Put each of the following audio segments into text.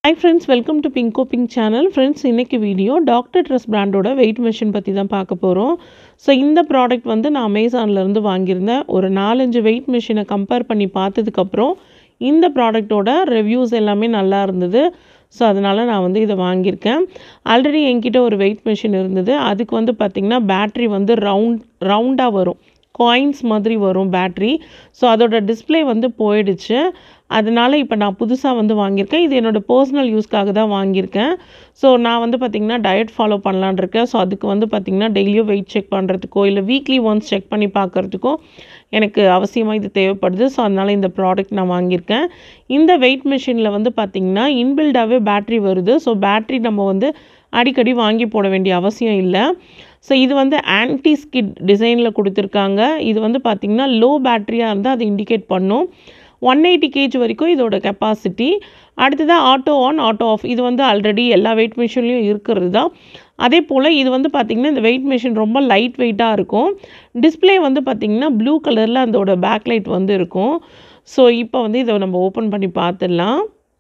hi friends welcome to bingo pink channel friends இன்றைக்கி video doctor dress பிராண்டோட weight machine பற்றி தான் பார்க்க போகிறோம் ஸோ இந்த ப்ராடக்ட் வந்து நான் அமேசான்லேருந்து வாங்கியிருந்தேன் ஒரு நாலஞ்சு வெயிட் மிஷினை கம்பேர் பண்ணி பார்த்ததுக்கப்புறம் இந்த ப்ராடக்ட்டோட ரிவ்யூஸ் எல்லாமே நல்லா இருந்தது ஸோ அதனால் நான் வந்து இதை வாங்கியிருக்கேன் ஆல்ரெடி என்கிட்ட ஒரு வெயிட் மிஷின் இருந்தது அதுக்கு வந்து பார்த்திங்கன்னா பேட்ரி வந்து ரவுண்ட் ரவுண்டாக வரும் காயின்ஸ் மாதிரி வரும் பேட்ரி ஸோ அதோட டிஸ்ப்ளே வந்து போயிடுச்சு அதனால இப்போ நான் புதுசாக வந்து வாங்கியிருக்கேன் இது என்னோடய பர்சனல் யூஸ்க்காக தான் வாங்கியிருக்கேன் ஸோ நான் வந்து பார்த்திங்கன்னா டயட் ஃபாலோ பண்ணலான் இருக்கேன் ஸோ அதுக்கு வந்து பார்த்திங்கன்னா டெய்லியும் வெயிட் செக் பண்ணுறதுக்கோ இல்லை வீக்லி ஒன்ஸ் செக் பண்ணி பார்க்குறதுக்கோ எனக்கு அவசியமாக இது தேவைப்படுது ஸோ அதனால் இந்த ப்ராடக்ட் நான் வாங்கியிருக்கேன் இந்த வெயிட் மிஷினில் வந்து பார்த்திங்கன்னா இன்பில்டாகவே பேட்ரி வருது ஸோ பேட்ரி நம்ம வந்து அடிக்கடி வாங்கி போட வேண்டிய அவசியம் இல்லை ஸோ இது வந்து ஆன்டி ஸ்கிட் டிசைனில் கொடுத்துருக்காங்க இது வந்து பார்த்திங்கன்னா லோ பேட்டரியாக இருந்தால் அது இண்டிகேட் பண்ணும் ஒன் எயிட்டி கேஜ் வரைக்கும் இதோட கெப்பாசிட்டி அடுத்ததாக ஆட்டோ ஆன் ஆட்டோ ஆஃப் இது வந்து ஆல்ரெடி எல்லா வெயிட் மிஷின்லேயும் இருக்கிறது தான் அதே போல் இது வந்து பார்த்திங்கன்னா இந்த வெயிட் மிஷின் ரொம்ப லைட் வெயிட்டாக இருக்கும் டிஸ்பிளே வந்து பார்த்திங்கன்னா ப்ளூ கலரில் அதோட பேக் லைட் வந்து இருக்கும் ஸோ இப்போ வந்து இதை நம்ம ஓப்பன் பண்ணி பார்த்துடலாம்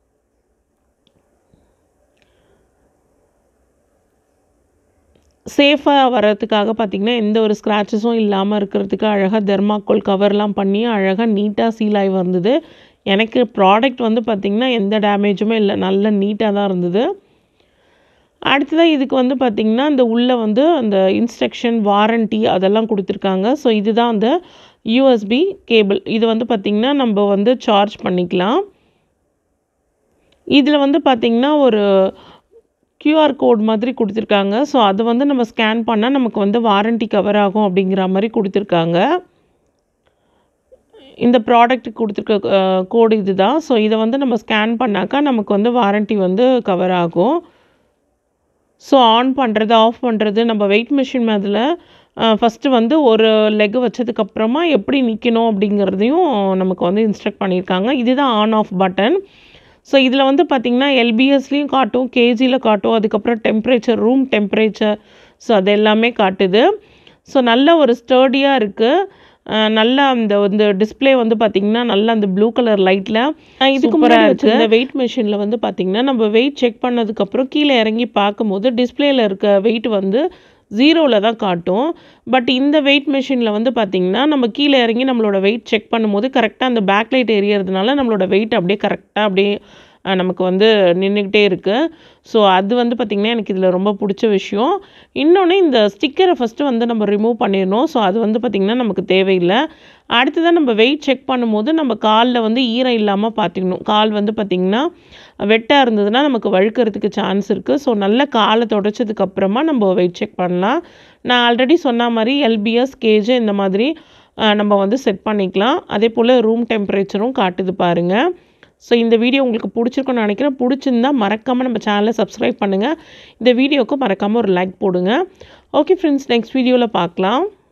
சேஃபாக வர்றதுக்காக பார்த்திங்கன்னா எந்த ஒரு ஸ்க்ராச்சஸும் இல்லாமல் இருக்கிறதுக்கு அழகாக தெர்மாக்கோல் கவர்லாம் பண்ணி அழகாக நீட்டாக சீல் ஆகி வந்தது எனக்கு ப்ராடக்ட் வந்து பார்த்திங்கன்னா எந்த டேமேஜுமே இல்லை நல்ல நீட்டாக தான் இருந்தது அடுத்ததாக இதுக்கு வந்து பார்த்திங்கன்னா இந்த உள்ளே வந்து அந்த இன்ஸ்ட்ரக்ஷன் வாரண்ட்டி அதெல்லாம் கொடுத்துருக்காங்க ஸோ இதுதான் அந்த யூஎஸ்பி கேபிள் இது வந்து பார்த்திங்கன்னா நம்ம வந்து சார்ஜ் பண்ணிக்கலாம் இதில் வந்து பார்த்திங்கன்னா ஒரு கியூஆர் கோட் மாதிரி கொடுத்துருக்காங்க ஸோ அதை வந்து நம்ம ஸ்கேன் பண்ணால் நமக்கு வந்து வாரண்ட்டி கவர் ஆகும் அப்படிங்கிற மாதிரி கொடுத்துருக்காங்க இந்த ப்ராடக்ட் கொடுத்துருக்க கோடு இது தான் ஸோ இதை வந்து நம்ம ஸ்கேன் பண்ணாக்கா நமக்கு வந்து வாரண்ட்டி வந்து கவர் ஆகும் ஸோ ஆன் பண்ணுறது ஆஃப் பண்ணுறது நம்ம வெயிட் மிஷின் அதில் ஃபஸ்ட்டு வந்து ஒரு லெக் வச்சதுக்கப்புறமா எப்படி நிற்கணும் அப்படிங்கிறதையும் நமக்கு வந்து இன்ஸ்ட்ரக்ட் பண்ணியிருக்காங்க இதுதான் ஆன் ஆஃப் பட்டன் ஸோ இதில் வந்து பார்த்திங்கன்னா எல்பிஎஸ்லேயும் காட்டும் கேஜியில் காட்டும் அதுக்கப்புறம் டெம்பரேச்சர் ரூம் டெம்பரேச்சர் ஸோ அது எல்லாமே காட்டுது ஸோ நல்ல ஒரு ஸ்டர்டியாக இருக்குது நல்லா அந்த இந்த டிஸ்பிளே வந்து பார்த்திங்கன்னா நல்லா அந்த ப்ளூ கலர் லைட்டில் இதுக்கு முன்னாடி இருக்குது இந்த வெயிட் மிஷினில் வந்து பார்த்திங்கன்னா நம்ம வெயிட் செக் பண்ணதுக்கப்புறம் கீழே இறங்கி பார்க்கும்போது டிஸ்பிளேயில் இருக்க வெயிட் வந்து ஜீரோவில் தான் காட்டும் பட் இந்த வெயிட் மிஷினில் வந்து பார்த்திங்கன்னா நம்ம கீழே இறங்கி நம்மளோட வெயிட் செக் பண்ணும்போது கரெக்டாக அந்த பேக் லைட் எரியறதுனால நம்மளோட வெயிட் அப்படியே கரெக்டாக அப்படியே நமக்கு வந்து நின்றுக்கிட்டே இருக்குது ஸோ அது வந்து பார்த்திங்கன்னா எனக்கு இதில் ரொம்ப பிடிச்ச விஷயம் இன்னொன்று இந்த ஸ்டிக்கரை ஃபஸ்ட்டு வந்து நம்ம ரிமூவ் பண்ணிடணும் ஸோ அது வந்து பார்த்திங்கன்னா நமக்கு தேவையில்லை அடுத்ததான் நம்ம வெயிட் செக் பண்ணும்போது நம்ம காலில் வந்து ஈரம் இல்லாமல் பார்த்துக்கணும் கால் வந்து பார்த்திங்கன்னா வெட்டாக இருந்ததுன்னா நமக்கு வழுக்கிறதுக்கு சான்ஸ் இருக்குது ஸோ நல்ல காலை தொடச்சதுக்கப்புறமா நம்ம வெயிட் செக் பண்ணலாம் நான் ஆல்ரெடி சொன்ன மாதிரி எல்பிஎஸ் கேஜ் இந்த மாதிரி நம்ம வந்து செட் பண்ணிக்கலாம் அதே போல் ரூம் டெம்பரேச்சரும் காட்டுது பாருங்கள் ஸோ இந்த வீடியோ உங்களுக்கு பிடிச்சிருக்குன்னு நினைக்கிறேன் பிடிச்சிருந்தா மறக்காமல் நம்ம சேனலை சப்ஸ்கிரைப் பண்ணுங்கள் இந்த வீடியோவுக்கு மறக்காமல் ஒரு லைக் போடுங்க ஓகே ஃப்ரெண்ட்ஸ் நெக்ஸ்ட் வீடியோவில் பார்க்கலாம்